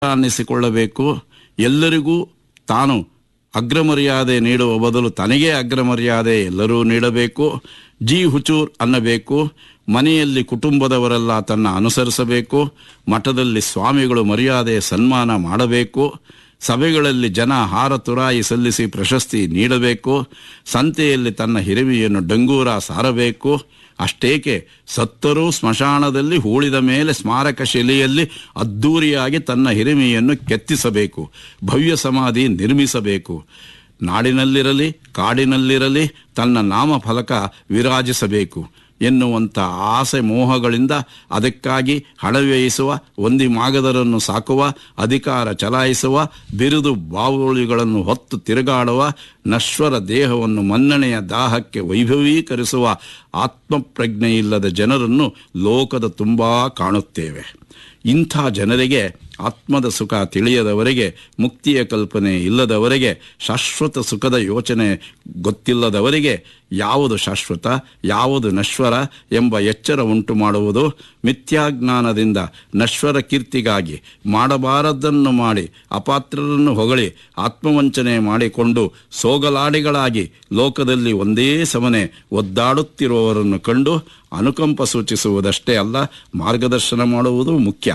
ಅನ್ನಿಸಿಕೊಳ್ಳಬೇಕು ಎಲ್ಲರಿಗೂ ತಾನು ಅಗ್ರಮರ್ಯಾದೆ ನೀಡುವ ಬದಲು ತನಗೇ ಅಗ್ರಮರ್ಯಾದೆ ಎಲ್ಲರೂ ನೀಡಬೇಕು ಜಿ ಹುಚೂರ್ ಅನ್ನಬೇಕು ಮನೆಯಲ್ಲಿ ಕುಟುಂಬದವರೆಲ್ಲ ತನ್ನ ಅನುಸರಿಸಬೇಕು ಮಠದಲ್ಲಿ ಸ್ವಾಮಿಗಳು ಮರ್ಯಾದೆ ಸನ್ಮಾನ ಮಾಡಬೇಕು ಸಭೆಗಳಲ್ಲಿ ಜನ ಹಾರ ತುರಾಯಿ ಸಲ್ಲಿಸಿ ಪ್ರಶಸ್ತಿ ನೀಡಬೇಕು ಸಂತೆಯಲ್ಲಿ ತನ್ನ ಹಿರಿಮೆಯನ್ನು ಡಂಗೂರ ಸಾರಬೇಕು ಅಷ್ಟೇಕೆ ಸತ್ತರೂ ಸ್ಮಶಾನದಲ್ಲಿ ಹೂಳಿದ ಮೇಲೆ ಸ್ಮಾರಕ ಶಿಲೆಯಲ್ಲಿ ಅದ್ಧೂರಿಯಾಗಿ ತನ್ನ ಹಿರಿಮೆಯನ್ನು ಕೆತ್ತಿಸಬೇಕು ಭವ್ಯ ಸಮಾಧಿ ನಿರ್ಮಿಸಬೇಕು ನಾಡಿನಲ್ಲಿರಲಿ ಕಾಡಿನಲ್ಲಿರಲಿ ತನ್ನ ನಾಮಫಲಕ ವಿರಾಜಿಸಬೇಕು ಎನ್ನುವಂಥ ಆಸೆ ಮೋಹಗಳಿಂದ ಅದಕ್ಕಾಗಿ ಹಣ ವ್ಯಯಿಸುವ ಒಂದಿ ಮಾಗದರನ್ನು ಸಾಕುವ ಅಧಿಕಾರ ಚಲಾಯಿಸುವ ಬಿರುದು ಬಾವುಳಿಗಳನ್ನು ಹೊತ್ತು ತಿರುಗಾಡುವ ನಶ್ವರ ದೇಹವನ್ನು ಮನ್ನಣೆಯ ದಾಹಕ್ಕೆ ವೈಭವೀಕರಿಸುವ ಆತ್ಮಪ್ರಜ್ಞೆಯಿಲ್ಲದ ಜನರನ್ನು ಲೋಕದ ತುಂಬಾ ಕಾಣುತ್ತೇವೆ ಇಂಥ ಜನರಿಗೆ ಆತ್ಮದ ಸುಖ ತಿಳಿಯದವರಿಗೆ ಮುಕ್ತಿಯ ಕಲ್ಪನೆ ಇಲ್ಲದವರಿಗೆ ಶಾಶ್ವತ ಸುಖದ ಯೋಚನೆ ಗೊತ್ತಿಲ್ಲದವರಿಗೆ ಯಾವುದು ಶಾಶ್ವತ ಯಾವುದು ನಶ್ವರ ಎಂಬ ಎಚ್ಚರ ಉಂಟು ಮಾಡುವುದು ಮಿಥ್ಯಾಜ್ಞಾನದಿಂದ ನಶ್ವರ ಕೀರ್ತಿಗಾಗಿ ಮಾಡಬಾರದನ್ನು ಮಾಡಿ ಅಪಾತ್ರರನ್ನು ಹೊಗಳಿ ಆತ್ಮವಂಚನೆ ಮಾಡಿಕೊಂಡು ಸೋಗಲಾಡಿಗಳಾಗಿ ಲೋಕದಲ್ಲಿ ಒಂದೇ ಸಮನೆ ಒದ್ದಾಡುತ್ತಿರುವವರನ್ನು ಕಂಡು ಅನುಕಂಪ ಸೂಚಿಸುವುದಷ್ಟೇ ಅಲ್ಲ ಮಾರ್ಗದರ್ಶನ ಮಾಡುವುದು ಮುಖ್ಯ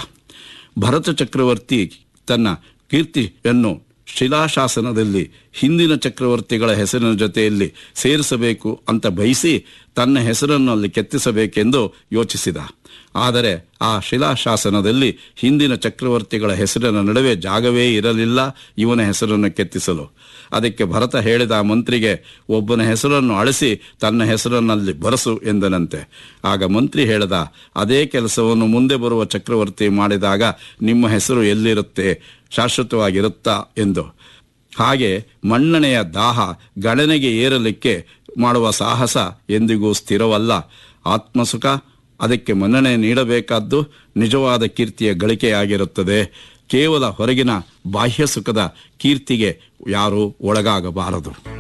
ಭರತ ಚಕ್ರವರ್ತಿ ತನ್ನ ಕೀರ್ತಿಯನ್ನು ಶಿಲಾಶಾಸನದಲ್ಲಿ ಹಿಂದಿನ ಚಕ್ರವರ್ತಿಗಳ ಹೆಸರಿನ ಜೊತೆಯಲ್ಲಿ ಸೇರಿಸಬೇಕು ಅಂತ ಬಯಸಿ ತನ್ನ ಹೆಸರನ್ನು ಅಲ್ಲಿ ಕೆತ್ತಿಸಬೇಕೆಂದು ಯೋಚಿಸಿದ ಆದರೆ ಆ ಶಿಲಾಶಾಸನದಲ್ಲಿ ಹಿಂದಿನ ಚಕ್ರವರ್ತಿಗಳ ಹೆಸರಿನ ನಡುವೆ ಜಾಗವೇ ಇರಲಿಲ್ಲ ಇವನ ಹೆಸರನ್ನು ಕೆತ್ತಿಸಲು ಅದಕ್ಕೆ ಭರತ ಹೇಳಿದ ಆ ಮಂತ್ರಿಗೆ ಒಬ್ಬನ ಹೆಸರನ್ನು ಅಳಿಸಿ ತನ್ನ ಹೆಸರನ್ನಲ್ಲಿ ಬರಸು ಎಂದನಂತೆ ಆಗ ಮಂತ್ರಿ ಹೇಳಿದ ಅದೇ ಕೆಲಸವನ್ನು ಮುಂದೆ ಬರುವ ಚಕ್ರವರ್ತಿ ಮಾಡಿದಾಗ ನಿಮ್ಮ ಹೆಸರು ಎಲ್ಲಿರುತ್ತೆ ಶಾಶ್ವತವಾಗಿರುತ್ತಾ ಎಂದು ಹಾಗೆ ಮನ್ನಣೆಯ ದಾಹ ಗಣನೆಗೆ ಏರಲಿಕ್ಕೆ ಮಾಡುವ ಸಾಹಸ ಎಂದಿಗೂ ಸ್ಥಿರವಲ್ಲ ಆತ್ಮಸುಖ ಅದಕ್ಕೆ ಮನ್ನಣೆ ನೀಡಬೇಕಾದ್ದು ನಿಜವಾದ ಕೀರ್ತಿಯ ಗಳಿಕೆಯಾಗಿರುತ್ತದೆ ಕೇವಲ ಹೊರಗಿನ ಬಾಹ್ಯ ಸುಖದ ಕೀರ್ತಿಗೆ ಯಾರೂ ಒಳಗಾಗಬಾರದು